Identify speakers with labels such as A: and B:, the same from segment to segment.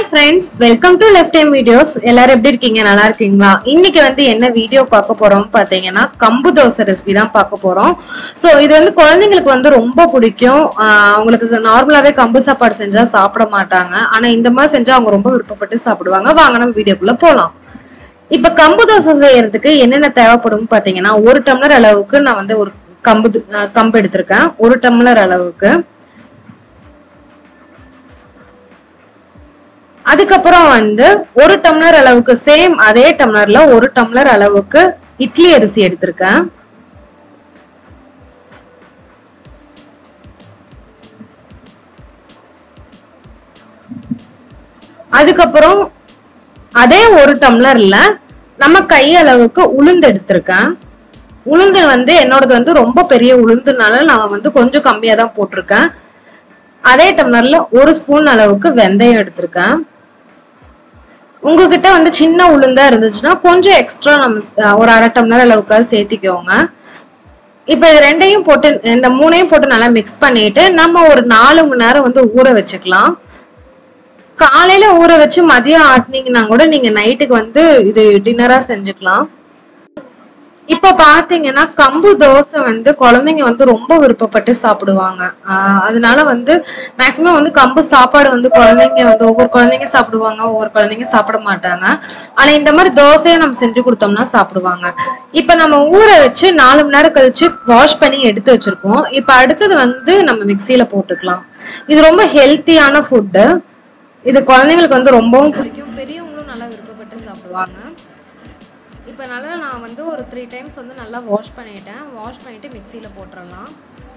A: friends welcome to life time videos எல்லாரும் எப்படி இருக்கீங்க நல்லா இருக்கீங்களா இன்னைக்கு வந்து என்ன வீடியோ பார்க்க போறோம் பாத்தீங்கன்னா கம்பு தோசை ரெசிபி தான் பார்க்க போறோம் ஸோ இது வந்து குழந்தைங்களுக்கு வந்து ரொம்ப பிடிக்கும் ஆஹ் அவங்களுக்கு நார்மலாவே கம்பு சாப்பாடு செஞ்சா சாப்பிட மாட்டாங்க ஆனா இந்த மாதிரி செஞ்சா அவங்க ரொம்ப விருப்பப்பட்டு சாப்பிடுவாங்க வாங்க நம்ம வீடியோக்குள்ள போலாம் இப்ப கம்பு தோசை செய்யறதுக்கு என்னென்ன தேவைப்படும் பாத்தீங்கன்னா ஒரு டம்ளர் அளவுக்கு நான் வந்து ஒரு கம்பு து- ஆஹ் கம்பு எடுத்திருக்கேன் ஒரு டம்ளர் அளவுக்கு அதுக்கப்புறம் வந்து ஒரு டம்ளர் அளவுக்கு சேம் அதே டம்ளர்ல ஒரு டம்ளர் அளவுக்கு இட்லி அரிசி எடுத்திருக்கேன் அதுக்கப்புறம் அதே ஒரு டம்ளர்ல நம்ம கை அளவுக்கு உளுந்து எடுத்திருக்கேன் உளுந்து வந்து என்னோடது வந்து ரொம்ப பெரிய உளுந்துனால நான் வந்து கொஞ்சம் கம்மியா தான் போட்டிருக்கேன் அதே டம்ளர்ல ஒரு ஸ்பூன் அளவுக்கு வெந்தயம் எடுத்திருக்கேன் உங்ககிட்ட வந்து சின்ன உளுந்தா இருந்துச்சுன்னா கொஞ்சம் எக்ஸ்ட்ரா நம்ம ஸ்- ஒரு அரை டம்ளர் அளவுக்காவது சேர்த்திக்கோங்க இப்ப இது ரெண்டையும் போட்டு இந்த மூணையும் போட்டு நல்லா மிக்ஸ் பண்ணிட்டு நம்ம ஒரு நாலு மணி நேரம் வந்து ஊற வச்சுக்கலாம் காலையில ஊற வச்சு மதியம் ஆட்டினீங்கன்னா கூட நீங்க நைட்டுக்கு வந்து இது டின்னரா செஞ்சுக்கலாம் இப்ப பாத்தீங்கன்னா கம்பு தோசை வந்து குழந்தைங்க வந்து ரொம்ப விருப்பப்பட்டு சாப்பிடுவாங்க ஆஹ் அதனால வந்து மேக்சிமம் வந்து கம்பு சாப்பாடு வந்து குழந்தைங்க வந்து ஒவ்வொரு குழந்தைங்க சாப்பிடுவாங்க ஒவ்வொரு குழந்தைங்க சாப்பிட மாட்டாங்க ஆனா இந்த மாதிரி தோசையை நம்ம செஞ்சு கொடுத்தோம்னா சாப்பிடுவாங்க இப்ப நம்ம ஊற வச்சு நாலு மணி நேரம் கழிச்சு வாஷ் பண்ணி எடுத்து வச்சிருக்கோம் இப்ப அடுத்தது வந்து நம்ம மிக்சியில போட்டுக்கலாம் இது ரொம்ப ஹெல்த்தியான ஃபுட்டு இது குழந்தைங்களுக்கு வந்து ரொம்பவும் பிடிக்கும் பெரியவங்களும் நல்லா விருப்பப்பட்டு சாப்பிடுவாங்க இப்போ நல்லா நான் வந்து ஒரு த்ரீ டைம்ஸ் வந்து நல்லா வாஷ் பண்ணிட்டேன் வாஷ் பண்ணிட்டு மிக்சியில் போட்டுடலாம்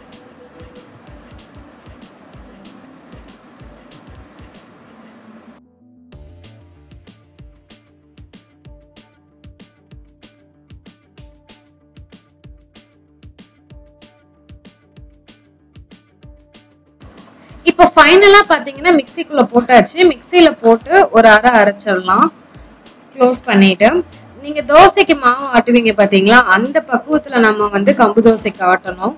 A: இப்போ ஃபைனலாக பார்த்தீங்கன்னா மிக்சிக்குள்ளே போட்டாச்சு மிக்சியில் போட்டு ஒரு அரை அரைச்சிடலாம் க்ளோஸ் பண்ணிட்டு நீங்க தோசைக்கு மாவு ஆட்டுவீங்க பாத்தீங்களா அந்த பக்குவத்துல நம்ம வந்து கம்பு தோசைக்கு ஆட்டணும்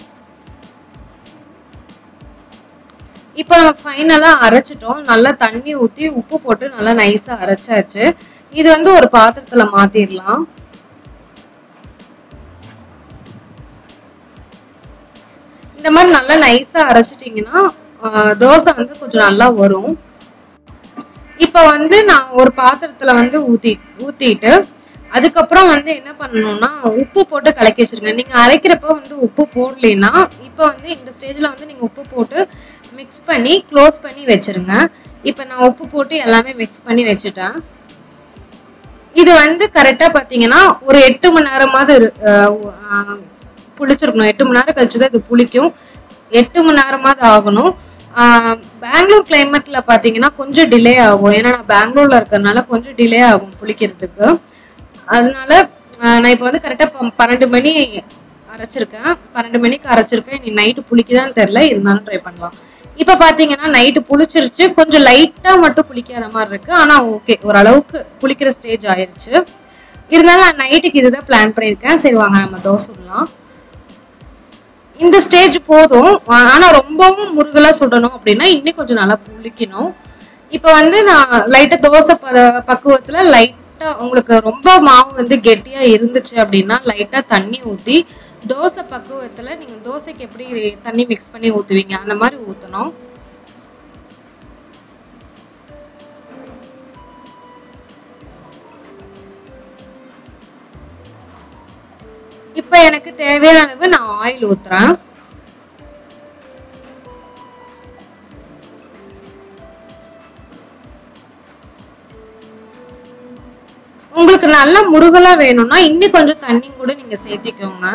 A: இப்போ நம்ம ஃபைனலா அரைச்சிட்டோம் நல்லா தண்ணி ஊத்தி உப்பு போட்டு நல்லா நைஸா அரைச்சாச்சு இது வந்து ஒரு பாத்திரத்துல மாத்திரலாம் இந்த மாதிரி நல்லா நைஸா அரைச்சிட்டீங்கன்னா ஆஹ், தோசை வந்து கொஞ்சம் நல்லா வரும் இப்ப வந்து நான் ஒரு பாத்திரத்துல வந்து ஊத்தி ஊத்திட்டு அதுக்கப்புறம் வந்து என்ன பண்ணணும்னா உப்பு போட்டு கலக்கி வச்சிருங்க நீங்க அரைக்கிறப்ப வந்து உப்பு போடலைன்னா இப்ப வந்து இந்த ஸ்டேஜ்ல வந்து நீங்க உப்பு போட்டு மிக்ஸ் பண்ணி க்ளோஸ் பண்ணி வச்சிருங்க இப்ப நான் உப்பு போட்டு எல்லாமே மிக்ஸ் பண்ணி வச்சுட்டேன் இது வந்து கரெக்டா பாத்தீங்கன்னா ஒரு எட்டு மணி நேரமாவது இரு- அஹ் அஹ் புளிச்சிருக்கணும் எட்டு மணி நேரம் கழிச்சு தான் இது புளிக்கும் எட்டு மணி நேரமாவது ஆகணும் ஆஹ் பெங்களூர் கிளைமேட்ல பாத்தீங்கன்னா கொஞ்சம் டிலே ஆகும் ஏன்னா நான் பெங்களூர்ல இருக்கறனால கொஞ்சம் டிலே ஆகும் புளிக்கிறதுக்கு அதனால ஆஹ் நான் இப்போ வந்து கரெக்டா பன்னெண்டு மணி அரைச்சிருக்கேன் பன்னெண்டு மணிக்கு அரைச்சிருக்கேன் நீ நைட்டு புளிக்குதான்னு தெரியல இருந்தாலும் ட்ரை பண்ணலாம் இப்ப பாத்தீங்கன்னா நைட்டு புளிச்சிருச்சு கொஞ்சம் லைட்டா மட்டும் புளிக்காத மாதிரி இருக்கு ஆனா ஓகே ஓரளவுக்கு புளிக்கிற ஸ்டேஜ் ஆயிருச்சு இருந்தாலும் நான் நைட்டுக்கு இதுதான் பிளான் பண்ணியிருக்கேன் சரி வாங்க நம்ம தோசை சுடலாம் இந்த ஸ்டேஜ் போதும் ஆ- ஆனா ரொம்பவும் முருகலா சுடணும் அப்படின்னா இன்னும் கொஞ்சம் நல்லா புளிக்கணும் இப்போ வந்து நான் லைட்டா தோசை பத பக்குவத்துல லைட்டா உங்களுக்கு ரொம்ப மாவு வந்து கெட்டியா இருந்துச்சு அப்படின்னா லைட்டா தண்ணி ஊத்தி தோசை பக்குவத்துல நீங்க தோசைக்கு எப்படி தண்ணி மிக்ஸ் பண்ணி ஊத்துவீங்க அந்த மாதிரி ஊத்தணும் இப்போ எனக்கு தேவையான அளவு நான் ஆயில் ஊத்துறேன் உங்களுக்கு நல்ல முருகலா வேணும்னா இன்னும் கொஞ்சம் தண்ணி கூட நீங்க சேர்த்திக்கோங்க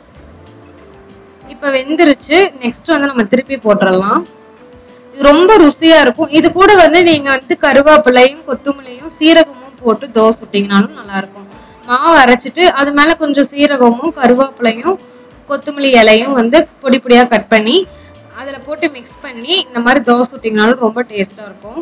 A: இப்ப வெந்துருச்சு நெக்ஸ்ட் வந்து நம்ம திருப்பி போட்டுறலாம் இது ரொம்ப ருசியா இருக்கும் இது கூட வந்து நீங்க வந்து கருவேப்பிலையும் கொத்தமல்லியும் சீரகமும் போட்டு தோசை சுட்டீங்கனாலும் நல்லா இருக்கும் மாவு அரைச்சிட்டு அது மேல கொஞ்சம் சீரகமும் கருவேப்பிலையும் கொத்தமல்லி இலையும் வந்து பொடி பொடியா கட் பண்ணி அதுல போட்டு மிக்ஸ் பண்ணி இந்த மாதிரி தோசை சுட்டீங்கனாலும் ரொம்ப டேஸ்டா இருக்கும்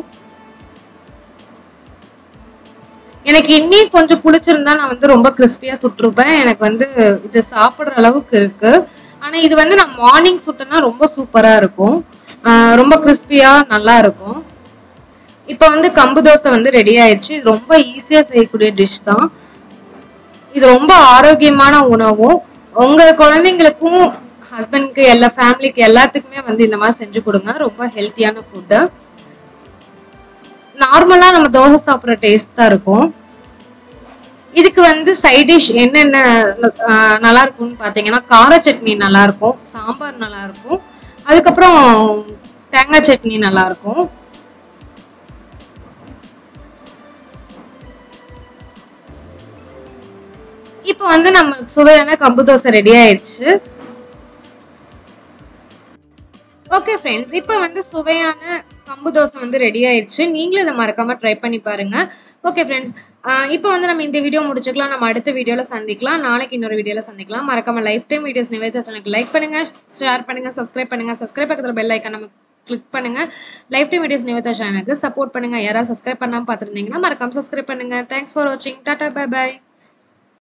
A: எனக்கு இன்னும் கொஞ்சம் புளிச்சிருந்தா நான் வந்து ரொம்ப கிறிஸ்பியா சுட்டிருப்பேன் எனக்கு வந்து இது சாப்பிடுற அளவுக்கு இருக்கு ஆனா இது வந்து நான் மார்னிங் சுட்டேன்னா ரொம்ப சூப்பரா இருக்கும் ஆஹ் ரொம்ப கிறிஸ்பியா நல்லா இருக்கும் இப்போ வந்து கம்பு தோசை வந்து ரெடி ஆயிடுச்சு இது ரொம்ப ஈஸியா செய்யக்கூடிய டிஷ் தான் இது ரொம்ப ஆரோக்கியமான உணவும் உங்க குழந்தைங்களுக்கும் ஹஸ்பண்ட்க்கு எல்லா ஃபேமிலிக்கு எல்லாத்துக்குமே வந்து இந்த மாதிரி செஞ்சு கொடுங்க ரொம்ப ஹெல்த்தியான ஃபுட்டு நார்மலா நம்ம தோசை சாப்பிட்ற டேஸ்ட் தான் இருக்கும் இதுக்கு வந்து சைட் டிஷ் என்னென்ன ஆஹ், நல்லா இருக்கும்னு பார்த்தீங்கன்னா கார சட்னி நல்லா இருக்கும் சாம்பார் நல்லா இருக்கும் அதுக்கப்புறம் தேங்காய் சட்னி நல்லா இருக்கும் இப்போ வந்து நம்மளுக்கு சுவையான கம்பு தோசை ரெடி ஆயிடுச்சு ஓகே ஃப்ரெண்ட்ஸ் இப்போ வந்து சுவையான கம்பு தோசை வந்து ரெடி ஆயிடுச்சு நீங்களும் இதை மறக்காம ட்ரை பண்ணி பாருங்க ஓகே ஃப்ரெண்ட்ஸ் இப்போ வந்து நம்ம இந்த வீடியோ முடிச்சுக்கலாம் நம்ம அடுத்த வீடியோவில் சந்திக்கலாம் நாளைக்கு இன்னொரு வீடியோவில் சந்திக்கலாம் மறக்காம லைஃப் டைம் வீடியோஸ் நிவேதா சேனலுக்கு லைக் பண்ணுங்க ஷேர் பண்ணுங்க சப்ஸ்கிரைப் பண்ணுங்க சப்ஸ்கிரைப் பக்கத்தில் பெல் ஐக்கன் நம்ம கிளிக் பண்ணுங்க லைஃப் டைம் வீடியோஸ் நிவேதா சேனலுக்கு சப்போர்ட் பண்ணுங்க யாராவது சப்ஸ்கிரைப் பண்ணாமல் பார்த்துருந்தீங்கன்னா மறக்காம சப்ஸ்கிரைப் பண்ணுங்க தேங்க்ஸ் ஃபார் வாட்சிங் டாடா பை பை